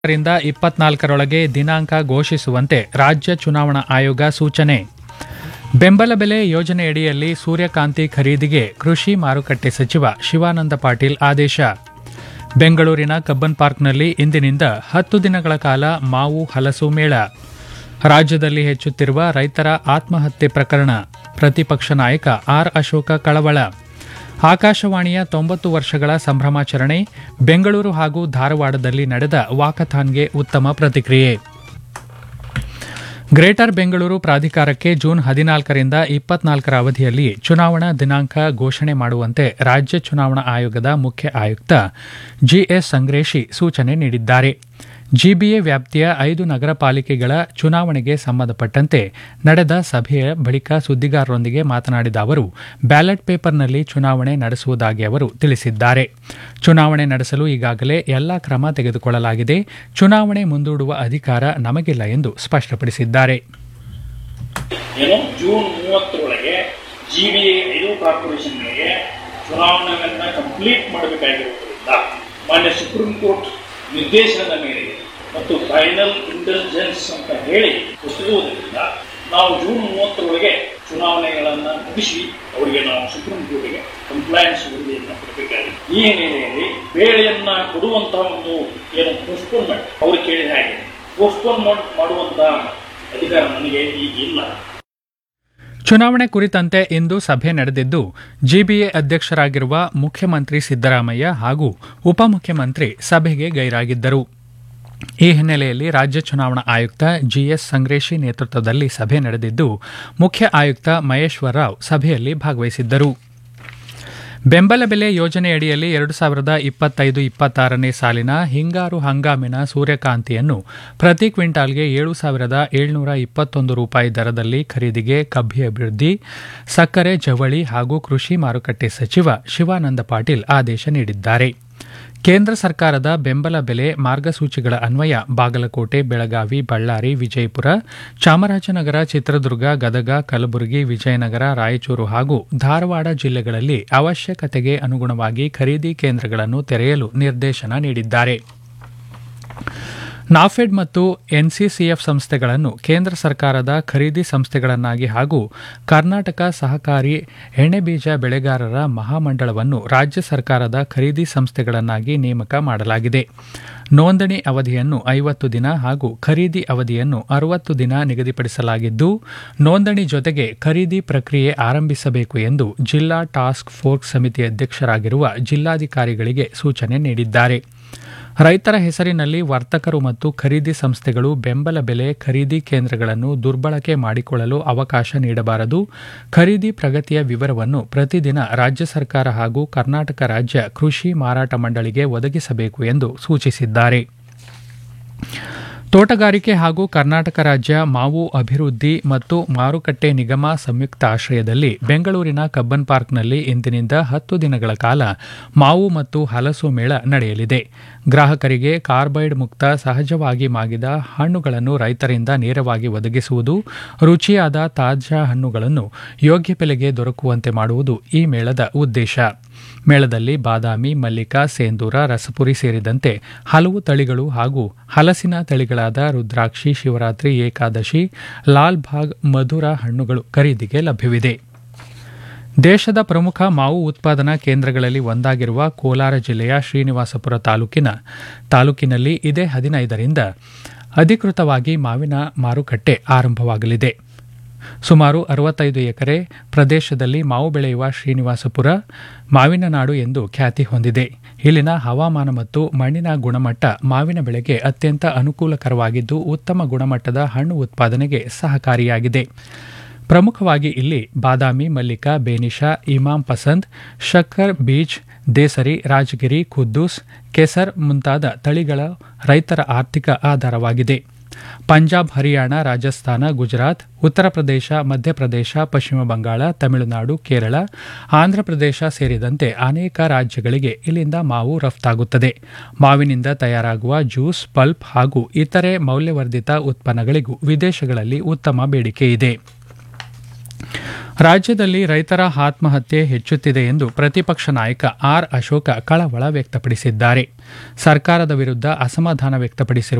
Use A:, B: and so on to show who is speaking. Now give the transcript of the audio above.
A: ರಿಂದ ಇಪ್ಪತ್ನಾಲ್ಕರೊಳಗೆ ದಿನಾಂಕ ಘೋಷಿಸುವಂತೆ ರಾಜ್ಯ ಚುನಾವಣಾ ಆಯೋಗ ಸೂಚನೆ ಬೆಂಬಲ ಬೆಲೆ ಯೋಜನೆಯಡಿಯಲ್ಲಿ ಸೂರ್ಯಕಾಂತಿ ಖರೀದಿಗೆ ಕೃಷಿ ಮಾರುಕಟ್ಟೆ ಸಚಿವ ಶಿವಾನಂದ ಪಾಟೀಲ್ ಆದೇಶ ಬೆಂಗಳೂರಿನ ಕಬ್ಬನ್ ಪಾರ್ಕ್ನಲ್ಲಿ ಇಂದಿನಿಂದ ಹತ್ತು ದಿನಗಳ ಕಾಲ ಮಾವು ಹಲಸು ಮೇಳ ರಾಜ್ಯದಲ್ಲಿ ಹೆಚ್ಚುತ್ತಿರುವ ರೈತರ ಆತ್ಮಹತ್ಯೆ ಪ್ರಕರಣ ಪ್ರತಿಪಕ್ಷ ನಾಯಕ ಆರ್ ಅಶೋಕ ಕಳವಳ ಆಕಾಶವಾಣಿಯ ತೊಂಬತ್ತು ವರ್ಷಗಳ ಸಂಭ್ರಮಾಚರಣೆ ಬೆಂಗಳೂರು ಹಾಗೂ ಧಾರವಾಡದಲ್ಲಿ ನಡೆದ ವಾಕಥಾನ್ಗೆ ಉತ್ತಮ ಪ್ರತಿಕ್ರಿಯೆ ಗ್ರೇಟರ್ ಬೆಂಗಳೂರು ಪ್ರಾಧಿಕಾರಕ್ಕೆ ಜೂನ್ ಹದಿನಾಲ್ಕರಿಂದ ಇಪ್ಪತ್ನಾಲ್ಕರ ಅವಧಿಯಲ್ಲಿ ಚುನಾವಣಾ ದಿನಾಂಕ ಘೋಷಣೆ ಮಾಡುವಂತೆ ರಾಜ್ಯ ಚುನಾವಣಾ ಆಯೋಗದ ಮುಖ್ಯ ಆಯುಕ್ತ ಜಿಎಸ್ ಸಂಗ್ರೇಶಿ ಸೂಚನೆ ನೀಡಿದ್ದಾರೆ ಜಿಬಿಎ ವ್ಯಾಪ್ತಿಯ ಐದು ನಗರ ಪಾಲಿಕೆಗಳ ಚುನಾವಣೆಗೆ ಸಂಬಂಧಪಟ್ಟಂತೆ ನಡೆದ ಸಭೆಯ ಬಳಿಕ ಸುದ್ದಿಗಾರರೊಂದಿಗೆ ಮಾತನಾಡಿದ ಅವರು ಬ್ಯಾಲೆಟ್ ಪೇಪರ್ನಲ್ಲಿ ಚುನಾವಣೆ ನಡೆಸುವುದಾಗಿ ಅವರು ತಿಳಿಸಿದ್ದಾರೆ ಚುನಾವಣೆ ನಡೆಸಲು ಈಗಾಗಲೇ ಎಲ್ಲಾ ಕ್ರಮ ತೆಗೆದುಕೊಳ್ಳಲಾಗಿದೆ ಚುನಾವಣೆ ಮುಂದೂಡುವ ಅಧಿಕಾರ ನಮಗಿಲ್ಲ ಎಂದು ಸ್ಪಷ್ಟಪಡಿಸಿದ್ದಾರೆ
B: ಏನು ಜೂನ್ ಮೂವತ್ತರೊಳಗೆ ಜಿ ಬಿ ಎ ಐದು ಕಾರ್ಪೊರೇಷನ್ಗಳಿಗೆ ಚುನಾವಣೆಯನ್ನು ಕಂಪ್ಲೀಟ್ ಮಾಡಬೇಕಾಗಿರುವುದರಿಂದ ಮಾನ್ಯ ಸುಪ್ರೀಂ ಕೋರ್ಟ್ ನಿರ್ದೇಶನದ ಮೇರೆಗೆ ಮತ್ತು ಫೈನಲ್ ಇಂಟೆಲಿಜೆನ್ಸ್ ಅಂತ ಹೇಳಿ ಹೊಸದುವುದರಿಂದ ನಾವು ಜೂನ್ ಮೂವತ್ತರೊಳಗೆ ಚುನಾವಣೆಗಳನ್ನು ಮುಗಿಸಿ ಅವರಿಗೆ ನಾವು ಸುಪ್ರೀಂ ಕೋರ್ಟ್ಗೆ ಕಂಪ್ಲೈನ್ಸ್ ವರದಿಯನ್ನು ಕೊಡಬೇಕಾಗಿದೆ ಈ ಹಿನ್ನೆಲೆಯಲ್ಲಿ ಬೇಳೆಯನ್ನ ಕೊಡುವಂತಹ ಒಂದು ಏನು ಪೋಸ್ಟ್ಪೋನ್ಮೆಂಟ್ ಅವರು ಕೇಳಿದ ಹಾಗೆ ಪೋಸ್ಟ್ಪೋನ್ಮೆಂಟ್ ಮಾಡುವಂತಹ ಅಧಿಕಾರ ನನಗೆ ಈಗ ಇಲ್ಲ
A: ಚುನಾವಣೆ ಕುರಿತಂತೆ ಇಂದು ಸಭೆ ನಡೆದಿದ್ದು ಜಿಬಿಎ ಅಧ್ಯಕ್ಷರಾಗಿರುವ ಮುಖ್ಯಮಂತ್ರಿ ಸಿದ್ದರಾಮಯ್ಯ ಹಾಗೂ ಉಪಮುಖ್ಯಮಂತ್ರಿ ಸಭೆಗೆ ಗೈರಾಗಿದ್ದರು ಈ ಹಿನ್ನೆಲೆಯಲ್ಲಿ ರಾಜ್ಯ ಚುನಾವಣಾ ಆಯುಕ್ತ ಜಿಎಸ್ ಸಂಗ್ರೇಶಿ ನೇತೃತ್ವದಲ್ಲಿ ಸಭೆ ನಡೆದಿದ್ದು ಮುಖ್ಯ ಆಯುಕ್ತ ಮಹೇಶ್ವರ ರಾವ್ ಸಭೆಯಲ್ಲಿ ಭಾಗವಹಿಸಿದ್ದರು ಬೆಂಬಲ ಬೆಲೆ ಯೋಜನೆಯಡಿಯಲ್ಲಿ ಎರಡು ಸಾವಿರದ ಇಪ್ಪತ್ತೈದು ಇಪ್ಪತ್ತಾರನೇ ಸಾಲಿನ ಹಿಂಗಾರು ಹಂಗಾಮಿನ ಸೂರ್ಯಕಾಂತಿಯನ್ನು ಪ್ರತಿ ಕ್ವಿಂಟಾಲ್ಗೆ ಏಳು ಸಾವಿರದ ಏಳ್ನೂರ ಇಪ್ಪತ್ತೊಂದು ರೂಪಾಯಿ ದರದಲ್ಲಿ ಖರೀದಿಗೆ ಕಬ್ಬಿ ಅಭಿವೃದ್ಧಿ ಸಕ್ಕರೆ ಜವಳಿ ಹಾಗೂ ಕೃಷಿ ಮಾರುಕಟ್ಟೆ ಸಚಿವ ಶಿವಾನಂದ ಪಾಟೀಲ್ ಆದೇಶ ನೀಡಿದ್ದಾರೆ ಕೇಂದ್ರ ಸರ್ಕಾರದ ಬೆಂಬಲ ಬೆಲೆ ಮಾರ್ಗಸೂಚಿಗಳ ಅನ್ವಯ ಬಾಗಲಕೋಟೆ ಬೆಳಗಾವಿ ಬಳ್ಳಾರಿ ವಿಜಯಪುರ ಚಾಮರಾಜನಗರ ಚಿತ್ರದುರ್ಗ ಗದಗ ಕಲಬುರಗಿ ವಿಜಯನಗರ ರಾಯಚೂರು ಹಾಗೂ ಧಾರವಾಡ ಜಿಲ್ಲೆಗಳಲ್ಲಿ ಅವಶ್ಯಕತೆಗೆ ಅನುಗುಣವಾಗಿ ಖರೀದಿ ಕೇಂದ್ರಗಳನ್ನು ತೆರೆಯಲು ನಿರ್ದೇಶನ ನೀಡಿದ್ದಾರೆ ನಾಫೆಡ್ ಮತ್ತು ಎನ್ಸಿಸಿಎಫ್ ಸಂಸ್ಥೆಗಳನ್ನು ಕೇಂದ್ರ ಸರ್ಕಾರದ ಖರೀದಿ ಸಂಸ್ಥೆಗಳನ್ನಾಗಿ ಹಾಗೂ ಕರ್ನಾಟಕ ಸಹಕಾರಿ ಎಣ್ಣೆಬೀಜ ಬೆಳೆಗಾರರ ಮಹಾಮಂಡಳವನ್ನು ರಾಜ್ಯ ಸರ್ಕಾರದ ಖರೀದಿ ಸಂಸ್ಥೆಗಳನ್ನಾಗಿ ನೇಮಕ ಮಾಡಲಾಗಿದೆ ನೋಂದಣಿ ಅವಧಿಯನ್ನು ಐವತ್ತು ದಿನ ಹಾಗೂ ಖರೀದಿ ಅವಧಿಯನ್ನು ಅರವತ್ತು ದಿನ ನಿಗದಿಪಡಿಸಲಾಗಿದ್ದು ನೋಂದಣಿ ಜೊತೆಗೆ ಖರೀದಿ ಪ್ರಕ್ರಿಯೆ ಆರಂಭಿಸಬೇಕು ಎಂದು ಜಿಲ್ಲಾ ಟಾಸ್ಕ್ ಫೋರ್ಸ್ ಸಮಿತಿ ಅಧ್ಯಕ್ಷರಾಗಿರುವ ಜಿಲ್ಲಾಧಿಕಾರಿಗಳಿಗೆ ಸೂಚನೆ ನೀಡಿದ್ದಾರೆ ರೈತರ ಹೆಸರಿನಲ್ಲಿ ವರ್ತಕರು ಮತ್ತು ಖರೀದಿ ಸಂಸ್ಥೆಗಳು ಬೆಂಬಲ ಬೆಲೆ ಖರೀದಿ ಕೇಂದ್ರಗಳನ್ನು ದುರ್ಬಳಕೆ ಮಾಡಿಕೊಳ್ಳಲು ಅವಕಾಶ ನೀಡಬಾರದು ಖರೀದಿ ಪ್ರಗತಿಯ ವಿವರವನ್ನು ಪ್ರತಿದಿನ ರಾಜ್ಯ ಸರ್ಕಾರ ಹಾಗೂ ಕರ್ನಾಟಕ ರಾಜ್ಯ ಕೃಷಿ ಮಾರಾಟ ಮಂಡಳಿಗೆ ಒದಗಿಸಬೇಕು ಎಂದು ಸೂಚಿಸಿದ್ದಾರೆ ತೋಟಗಾರಿಕೆ ಹಾಗೂ ಕರ್ನಾಟಕ ರಾಜ್ಯ ಮಾವು ಅಭಿವೃದ್ಧಿ ಮತ್ತು ಮಾರುಕಟ್ಟೆ ನಿಗಮ ಸಂಯುಕ್ತ ಆಶ್ರಯದಲ್ಲಿ ಬೆಂಗಳೂರಿನ ಕಬ್ಬನ್ ಪಾರ್ಕ್ನಲ್ಲಿ ಇಂದಿನಿಂದ ಹತ್ತು ದಿನಗಳ ಕಾಲ ಮಾವು ಮತ್ತು ಹಲಸು ಮೇಳ ನಡೆಯಲಿದೆ ಗ್ರಾಹಕರಿಗೆ ಕಾರ್ಬೈಡ್ ಮುಕ್ತ ಸಹಜವಾಗಿ ಮಾಗಿದ ಹಣ್ಣುಗಳನ್ನು ರೈತರಿಂದ ನೇರವಾಗಿ ಒದಗಿಸುವುದು ರುಚಿಯಾದ ತಾಜಾ ಹಣ್ಣುಗಳನ್ನು ಯೋಗ್ಯ ಬೆಲೆಗೆ ದೊರಕುವಂತೆ ಮಾಡುವುದು ಈ ಮೇಳದ ಉದ್ದೇಶ ಮೇಳದಲ್ಲಿ ಬಾದಾಮಿ ಮಲ್ಲಿಕಾ ಸೇಂದೂರ ರಸಪುರಿ ಸೇರಿದಂತೆ ಹಲವು ತಳಿಗಳು ಹಾಗೂ ಹಲಸಿನ ತಳಿಗಳಾದ ರುದ್ರಾಕ್ಷಿ ಶಿವರಾತ್ರಿ ಏಕಾದಶಿ ಲಾಲ್ ಬಾಗ್ ಮಧುರ ಹಣ್ಣುಗಳು ಖರೀದಿಗೆ ಲಭ್ಯವಿದೆ ದೇಶದ ಪ್ರಮುಖ ಮಾವು ಉತ್ಪಾದನಾ ಕೇಂದ್ರಗಳಲ್ಲಿ ಒಂದಾಗಿರುವ ಕೋಲಾರ ಜಿಲ್ಲೆಯ ಶ್ರೀನಿವಾಸಪುರ ತಾಲೂಕಿನ ತಾಲೂಕಿನಲ್ಲಿ ಇದೇ ಹದಿನೈದರಿಂದ ಅಧಿಕೃತವಾಗಿ ಮಾವಿನ ಮಾರುಕಟ್ಟೆ ಆರಂಭವಾಗಲಿದೆ ಸುಮಾರು ಅರವತ್ತೈದು ಎಕರೆ ಪ್ರದೇಶದಲ್ಲಿ ಮಾವು ಬೆಳೆಯುವ ಶ್ರೀನಿವಾಸಪುರ ಮಾವಿನ ನಾಡು ಎಂದು ಖ್ಯಾತಿ ಹೊಂದಿದೆ ಇಲ್ಲಿನ ಹವಾಮಾನ ಮತ್ತು ಮಣ್ಣಿನ ಗುಣಮಟ್ಟ ಮಾವಿನ ಬೆಳೆಗೆ ಅತ್ಯಂತ ಅನುಕೂಲಕರವಾಗಿದ್ದು ಉತ್ತಮ ಗುಣಮಟ್ಟದ ಹಣ್ಣು ಉತ್ಪಾದನೆಗೆ ಸಹಕಾರಿಯಾಗಿದೆ ಪ್ರಮುಖವಾಗಿ ಇಲ್ಲಿ ಬಾದಾಮಿ ಮಲ್ಲಿಕಾ ಬೇನಿಶಾ ಇಮಾಮ್ ಪಸಂದ್ ಶಕ್ಕರ್ ಬೀಜ್ ದೇಸರಿ ರಾಜಗಿರಿ ಖುದ್ದೂಸ್ ಕೆಸರ್ ಮುಂತಾದ ತಳಿಗಳ ರೈತರ ಆರ್ಥಿಕ ಆಧಾರವಾಗಿದೆ ಪಂಜಾಬ್ ಹರಿಯಾಣ ರಾಜಸ್ಥಾನ ಗುಜರಾತ್ ಉತ್ತರ ಪ್ರದೇಶ ಮಧ್ಯಪ್ರದೇಶ ಪಶ್ಚಿಮ ಬಂಗಾಳ ತಮಿಳುನಾಡು ಕೇರಳ ಆಂಧ್ರಪ್ರದೇಶ ಸೇರಿದಂತೆ ಅನೇಕ ರಾಜ್ಯಗಳಿಗೆ ಇಲ್ಲಿಂದ ಮಾವು ರಫ್ತಾಗುತ್ತದೆ ಮಾವಿನಿಂದ ತಯಾರಾಗುವ ಜ್ಯೂಸ್ ಪಲ್ಪ್ ಹಾಗೂ ಇತರೆ ಮೌಲ್ಯವರ್ಧಿತ ಉತ್ಪನ್ನಗಳಿಗೂ ವಿದೇಶಗಳಲ್ಲಿ ಉತ್ತಮ ಬೇಡಿಕೆ ಇದೆ ರಾಜ್ಯದಲ್ಲಿ ರೈತರ ಆತ್ಮಹತ್ಯೆ ಹೆಚ್ಚುತ್ತಿದೆ ಎಂದು ಪ್ರತಿಪಕ್ಷ ನಾಯಕ ಆರ್ ಅಶೋಕ ಕಳವಳ ವ್ಯಕ್ತಪಡಿಸಿದ್ದಾರೆ ಸರ್ಕಾರದ ವಿರುದ್ಧ ಅಸಮಾಧಾನ ವ್ಯಕ್ತಪಡಿಸಿರುವ